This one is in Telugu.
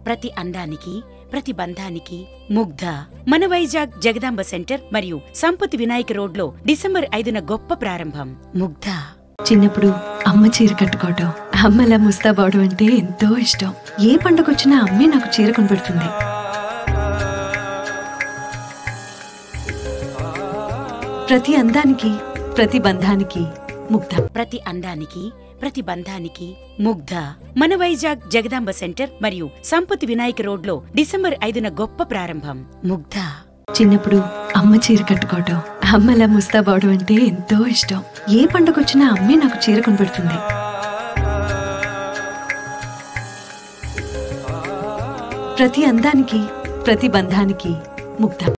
ప్రతి అందానికి ప్రతి బంధానికి ముగ్ధ మన వైజాగ్ జగదాంబ సెంటర్ మరియు సంపత్ వినాయక్ రోడ్ లో డిసెంబర్ ఐదున గొప్ప ప్రారంభం ముగ్ధ చిన్నప్పుడు అమ్మ చీర కట్టుకోవటం అమ్మలా ముస్తాబవడం అంటే ఎంతో ఇష్టం ఏ పండుగొచ్చినా అమ్మే నాకు చీర కొనిపెడుతుంది ప్రతి అందానికి ప్రతి బంధానికి ముగ్ధ ప్రతి అందానికి ప్రతి బంధానికి ముగ్ధ మన వైజాగ్ జగదాంబ సెంటర్ మరియు సంపత్ వినాయక్ రోడ్ లో డిసెంబర్ ఐదున గొప్ప ప్రారంభం ముగ్ధ చిన్నప్పుడు అమ్మ చీర కట్టుకోవటం అమ్మలా ముస్తాబవడం అంటే ఎంతో ఇష్టం ఏ పండుగొచ్చినా అమ్మే నాకు చీర కొనిపెడుతుంది ప్రతి అందానికి ప్రతి బంధానికి ముగ్ధ